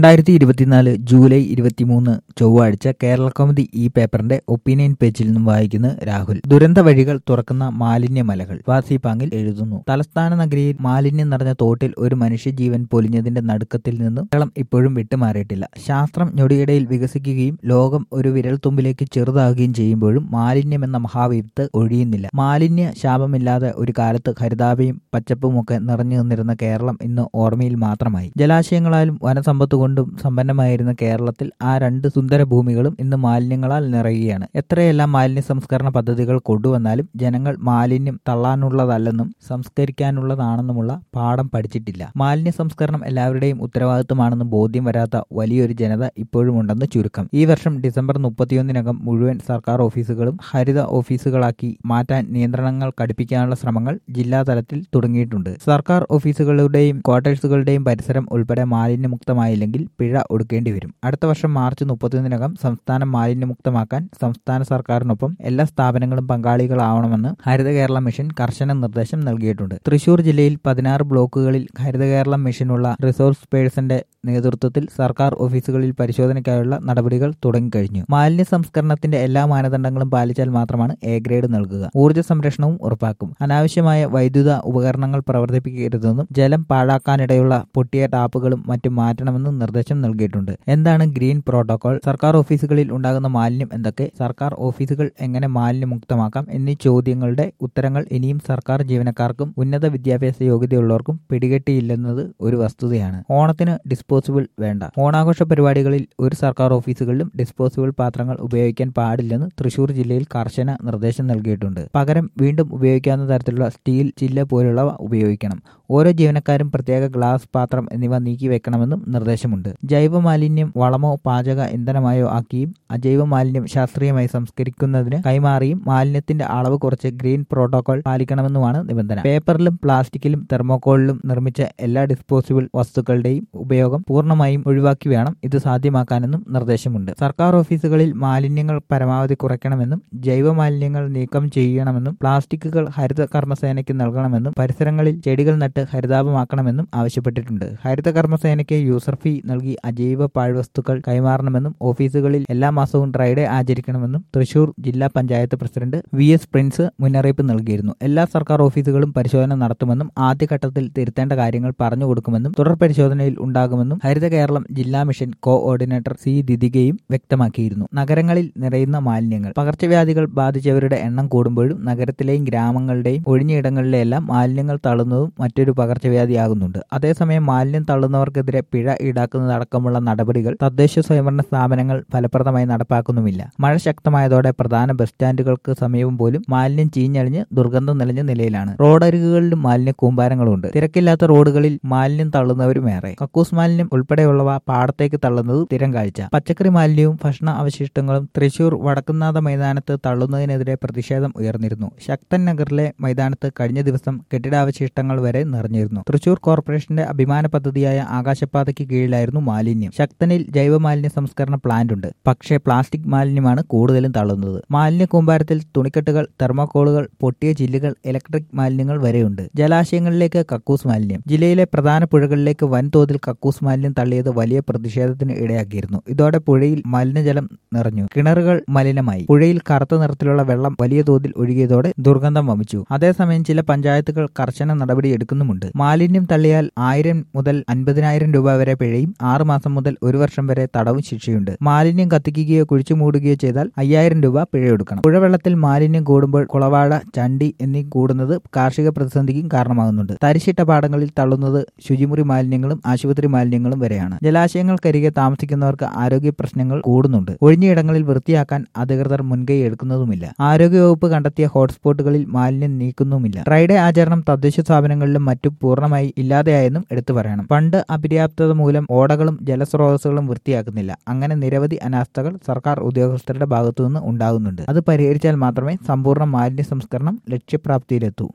രണ്ടായിരത്തി ഇരുപത്തിനാല് ജൂലൈ ഇരുപത്തിമൂന്ന് ചൊവ്വാഴ്ച കേരള കൗമുദി ഈ പേപ്പറിന്റെ ഒപ്പീനിയൻ പേജിൽ നിന്നും വായിക്കുന്ന രാഹുൽ ദുരന്ത വഴികൾ തുറക്കുന്ന മാലിന്യമലകൾ വാസിപാങ്ങിൽ എഴുതുന്നു തലസ്ഥാന നഗരിയിൽ മാലിന്യം നിറഞ്ഞ തോട്ടിൽ ഒരു മനുഷ്യജീവൻ പൊലിഞ്ഞതിന്റെ നടുക്കത്തിൽ നിന്നും കേരളം ഇപ്പോഴും വിട്ടുമാറിയിട്ടില്ല ശാസ്ത്രം ഞൊടിയിടയിൽ വികസിക്കുകയും ലോകം ഒരു വിരൽത്തുമ്പിലേക്ക് ചെറുതാകുകയും ചെയ്യുമ്പോഴും മാലിന്യം എന്ന മഹാവിപത്ത് ഒഴിയുന്നില്ല മാലിന്യ ശാപമില്ലാതെ ഒരു കാലത്ത് ഹരിതാപയും പച്ചപ്പുമൊക്കെ നിറഞ്ഞു നിന്നിരുന്ന കേരളം ഇന്ന് ഓർമ്മയിൽ മാത്രമായി ജലാശയങ്ങളാലും വനസമ്പത്ത് കൊണ്ടും സമ്പന്നമായിരുന്ന കേരളത്തിൽ ആ രണ്ട് സുന്ദര ഭൂമികളും ഇന്ന് മാലിന്യങ്ങളാൽ നിറയുകയാണ് എത്രയെല്ലാം മാലിന്യ സംസ്കരണ പദ്ധതികൾ കൊണ്ടുവന്നാലും ജനങ്ങൾ മാലിന്യം തള്ളാനുള്ളതല്ലെന്നും സംസ്കരിക്കാനുള്ളതാണെന്നുമുള്ള പാഠം പഠിച്ചിട്ടില്ല മാലിന്യ സംസ്കരണം എല്ലാവരുടെയും ഉത്തരവാദിത്തമാണെന്ന് ബോധ്യം വരാത്ത വലിയൊരു ജനത ഇപ്പോഴും ഉണ്ടെന്ന് ചുരുക്കം ഈ വർഷം ഡിസംബർ മുപ്പത്തിയൊന്നിനകം മുഴുവൻ സർക്കാർ ഓഫീസുകളും ഹരിത ഓഫീസുകളാക്കി മാറ്റാൻ നിയന്ത്രണങ്ങൾ കടുപ്പിക്കാനുള്ള ശ്രമങ്ങൾ ജില്ലാതലത്തിൽ തുടങ്ങിയിട്ടുണ്ട് സർക്കാർ ഓഫീസുകളുടെയും ക്വാർട്ടേഴ്സുകളുടെയും പരിസരം ഉൾപ്പെടെ മാലിന്യമുക്തമായില്ലെങ്കിൽ പിഴ ഒടുക്കേണ്ടി വരും അടുത്ത വർഷം മാർച്ച് മുപ്പത്തിയൊന്നിനകം സംസ്ഥാനം മാലിന്യമുക്തമാക്കാൻ സംസ്ഥാന സർക്കാരിനൊപ്പം എല്ലാ സ്ഥാപനങ്ങളും പങ്കാളികളാവണമെന്ന് ഹരിത കേരള മിഷൻ കർശന നിർദ്ദേശം നൽകിയിട്ടുണ്ട് തൃശൂർ ജില്ലയിൽ പതിനാറ് ബ്ലോക്കുകളിൽ ഹരിത കേരള മിഷനുള്ള റിസോഴ്സ് പേഴ്സന്റെ നേതൃത്വത്തിൽ സർക്കാർ ഓഫീസുകളിൽ പരിശോധനയ്ക്കായുള്ള നടപടികൾ തുടങ്ങിക്കഴിഞ്ഞു മാലിന്യ സംസ്കരണത്തിന്റെ എല്ലാ മാനദണ്ഡങ്ങളും പാലിച്ചാൽ മാത്രമാണ് എ ഗ്രേഡ് നൽകുക ഊർജ്ജ സംരക്ഷണവും ഉറപ്പാക്കും അനാവശ്യമായ വൈദ്യുത ഉപകരണങ്ങൾ പ്രവർത്തിപ്പിക്കരുതെന്നും ജലം പാഴാക്കാനിടയുള്ള പൊട്ടിയ ടാപ്പുകളും മറ്റും മാറ്റണമെന്നും നിർദ്ദേശം നൽകിയിട്ടുണ്ട് എന്താണ് ഗ്രീൻ പ്രോട്ടോകോൾ സർക്കാർ ഓഫീസുകളിൽ ഉണ്ടാകുന്ന മാലിന്യം എന്തൊക്കെ സർക്കാർ ഓഫീസുകൾ എങ്ങനെ മാലിന്യമുക്തമാക്കാം എന്നീ ചോദ്യങ്ങളുടെ ഉത്തരങ്ങൾ ഇനിയും സർക്കാർ ജീവനക്കാർക്കും ഉന്നത വിദ്യാഭ്യാസ യോഗ്യതയുള്ളവർക്കും പിടികെട്ടിയില്ലെന്നത് ഒരു വസ്തുതയാണ് ഓണത്തിന് ഡിസ്പോസിബിൾ വേണ്ട ഓണാഘോഷ പരിപാടികളിൽ ഒരു സർക്കാർ ഓഫീസുകളിലും ഡിസ്പോസിബിൾ പാത്രങ്ങൾ ഉപയോഗിക്കാൻ പാടില്ലെന്ന് തൃശൂർ ജില്ലയിൽ കർശന നിർദ്ദേശം നൽകിയിട്ടുണ്ട് പകരം വീണ്ടും ഉപയോഗിക്കാവുന്ന തരത്തിലുള്ള സ്റ്റീൽ ചില്ല പോലുള്ളവ ഉപയോഗിക്കണം ഓരോ ജീവനക്കാരും പ്രത്യേക ഗ്ലാസ് പാത്രം എന്നിവ നീക്കി വെക്കണമെന്നും നിർദ്ദേശമുണ്ട് ജൈവ മാലിന്യം വളമോ പാചക ഇന്ധനമായോ ആക്കിയും അജൈവ മാലിന്യം ശാസ്ത്രീയമായി സംസ്കരിക്കുന്നതിന് കൈമാറിയും മാലിന്യത്തിന്റെ അളവ് കുറച്ച് ഗ്രീൻ പ്രോട്ടോകോൾ പാലിക്കണമെന്നുമാണ് നിബന്ധന പേപ്പറിലും പ്ലാസ്റ്റിക്കിലും തെർമോക്കോളിലും നിർമ്മിച്ച എല്ലാ ഡിസ്പോസിബിൾ വസ്തുക്കളുടെയും ഉപയോഗം പൂർണ്ണമായും ഒഴിവാക്കി വേണം ഇത് സാധ്യമാക്കാനെന്നും നിർദ്ദേശമുണ്ട് സർക്കാർ ഓഫീസുകളിൽ മാലിന്യങ്ങൾ പരമാവധി കുറയ്ക്കണമെന്നും ജൈവ മാലിന്യങ്ങൾ നീക്കം ചെയ്യണമെന്നും പ്ലാസ്റ്റിക്കുകൾ ഹരിത കർമ്മസേനയ്ക്ക് നൽകണമെന്നും പരിസരങ്ങളിൽ ചെടികൾ നട്ട് ഹരിതാപമാക്കണമെന്നും ആവശ്യപ്പെട്ടിട്ടുണ്ട് ഹരിത കർമ്മസേനയ്ക്ക് യൂസർ ഫീ നൽകി അജൈവ പാഴ്വസ്തുക്കൾ കൈമാറണമെന്നും ഓഫീസുകളിൽ എല്ലാ മാസവും ഡ്രൈഡേ ആചരിക്കണമെന്നും തൃശൂർ ജില്ലാ panchayat president V S Prince മുന്നറിയിപ്പ് നൽകിയിരുന്നു എല്ലാ സർക്കാർ ഓഫീസുകളും പരിശോധന നടത്തുമെന്നും ആദ്യഘട്ടത്തിൽ തിരുത്തേണ്ട കാര്യങ്ങൾ പറഞ്ഞു കൊടുക്കുമെന്നും തുടർ പരിശോധനയിൽ ഉണ്ടാകുമെന്നും ഹരിത കേരളം ജില്ലാ മിഷൻ കോ ഓർഡിനേറ്റർ സി ദിദികയും വ്യക്തമാക്കിയിരുന്നു നഗരങ്ങളിൽ നിറയുന്ന മാലിന്യങ്ങൾ പകർച്ചവ്യാധികൾ ബാധിച്ചവരുടെ എണ്ണം കൂടുമ്പോഴും നഗരത്തിലെയും ഗ്രാമങ്ങളുടെയും ഒഴിഞ്ഞയിടങ്ങളിലെല്ലാം മാലിന്യങ്ങൾ തള്ളുന്നതും മറ്റൊരു പകർച്ചവ്യാധിയാകുന്നുണ്ട് അതേസമയം മാലിന്യം തള്ളുന്നവർക്കെതിരെ പിഴ ഈടാക്കുന്നതടക്കമുള്ള നടപടികൾ തദ്ദേശ സ്വയംഭരണ സ്ഥാപനങ്ങൾ ഫലപ്രദമായി നടപ്പാക്കുന്നുമില്ല മഴ ശക്തമായതോടെ പ്രധാന ബസ് സ്റ്റാൻഡുകൾക്ക് സമീപം പോലും മാലിന്യം ചീഞ്ഞളിഞ്ഞ് ദുർഗന്ധം നിലഞ്ഞ നിലയിലാണ് റോഡരികുകളിലും മാലിന്യ കൂമ്പാരങ്ങളുണ്ട് തിരക്കില്ലാത്ത റോഡുകളിൽ മാലിന്യം തള്ളുന്നവരും ഏറെ കക്കൂസ് മാലിന്യം ഉൾപ്പെടെയുള്ളവ പാടത്തേക്ക് തള്ളുന്നത് സ്ഥിരം കാഴ്ച പച്ചക്കറി മാലിന്യവും ഭക്ഷണ അവശിഷ്ടങ്ങളും തൃശൂർ വടക്കുന്നാഥ മൈതാനത്ത് തള്ളുന്നതിനെതിരെ പ്രതിഷേധം ഉയർന്നിരുന്നു ശക്തൻ നഗറിലെ മൈതാനത്ത് കഴിഞ്ഞ ദിവസം കെട്ടിടാവശിഷ്ടങ്ങൾ വരെ നിറഞ്ഞിരുന്നു തൃശൂർ കോർപ്പറേഷന്റെ അഭിമാന പദ്ധതിയായ ആകാശപാതയ്ക്ക് കീഴിലായിരുന്നു മാലിന്യം ശക്തനിൽ ജൈവ മാലിന്യ സംസ്കരണ പ്ലാന്റ് ഉണ്ട് പക്ഷേ പ്ലാസ്റ്റിക് മാലിന്യമാണ് കൂടുതലും തള്ളുന്നത് മാലിന്യ കൂമ്പാരത്തിൽ തുണിക്കെട്ടുകൾ തെർമോക്കോളുകൾ പൊട്ടിയ ചില്ലുകൾ ഇലക്ട്രിക് മാലിന്യങ്ങൾ വരെയുണ്ട് ജലാശയങ്ങളിലേക്ക് കക്കൂസ് മാലിന്യം ജില്ലയിലെ പ്രധാന പുഴകളിലേക്ക് വൻതോതിൽ കക്കൂസ് മാലിന്യം തള്ളിയത് വലിയ പ്രതിഷേധത്തിന് ഇടയാക്കിയിരുന്നു ഇതോടെ പുഴയിൽ മലിനജലം നിറഞ്ഞു കിണറുകൾ മലിനമായി പുഴയിൽ കറുത്ത നിറത്തിലുള്ള വെള്ളം വലിയ തോതിൽ ഒഴുകിയതോടെ ദുർഗന്ധം വമിച്ചു അതേസമയം ചില പഞ്ചായത്തുകൾ കർശന നടപടി എടുക്കുന്നുമുണ്ട് മാലിന്യം തള്ളിയാൽ ആയിരം മുതൽ അൻപതിനായിരം രൂപ വരെ പിഴയും ആറു മാസം മുതൽ ഒരു വർഷം വരെ തടവും ശിക്ഷയുണ്ട് മാലിന്യം കത്തിക്കുകയോ കുഴിച്ചു മൂടുകയോ ചെയ്താൽ അയ്യായിരം രൂപ പിഴയൊടുക്കണം പുഴവെള്ളത്തിൽ മാലിന്യം കൂടുമ്പോൾ കുളവാഴ ചണ്ടി എന്നീ കൂടുന്നത് കാർഷിക പ്രതിസന്ധിക്കും കാരണമാകുന്നുണ്ട് തരിശിട്ട പാടങ്ങളിൽ തള്ളുന്നത് ശുചിമുറി മാലിന്യങ്ങളും ആശുപത്രി മാലിന്യങ്ങളും വരെയാണ് ജലാശയങ്ങൾക്കരികെ താമസിക്കുന്നവർക്ക് ആരോഗ്യ പ്രശ്നങ്ങൾ കൂടുന്നുണ്ട് ഒഴിഞ്ഞയിടങ്ങളിൽ വൃത്തിയാക്കാൻ അധികൃതർ മുൻകൈ എടുക്കുന്നതുമില്ല ആരോഗ്യവകുപ്പ് കണ്ടെത്തിയ ഹോട്ട്സ്പോട്ടുകളിൽ മാലിന്യം നീക്കുന്നുമില്ല ഫ്രൈഡേ ആചരണം തദ്ദേശ സ്ഥാപനങ്ങളിലും മറ്റും പൂർണ്ണമായി ഇല്ലാതെയായെന്നും എടുത്തു പറയണം ഫണ്ട് അപര്യാപ്തത മൂലം ഓടകളും ജലസ്രോതസ്സുകളും വൃത്തിയാക്കുന്നില്ല അങ്ങനെ നിരവധി അനാസ്ഥകൾ സർക്കാർ ഉദ്യോഗസ്ഥരുടെ ഭാഗത്തുനിന്ന് ഉണ്ടാകുന്നുണ്ട് അത് പരിഹരിച്ചാൽ മാത്രമേ സമ്പൂർണ്ണ മാലിന്യ സംസ്കരണം ലക്ഷ്യപ്രാപ്തിയിലെത്തൂ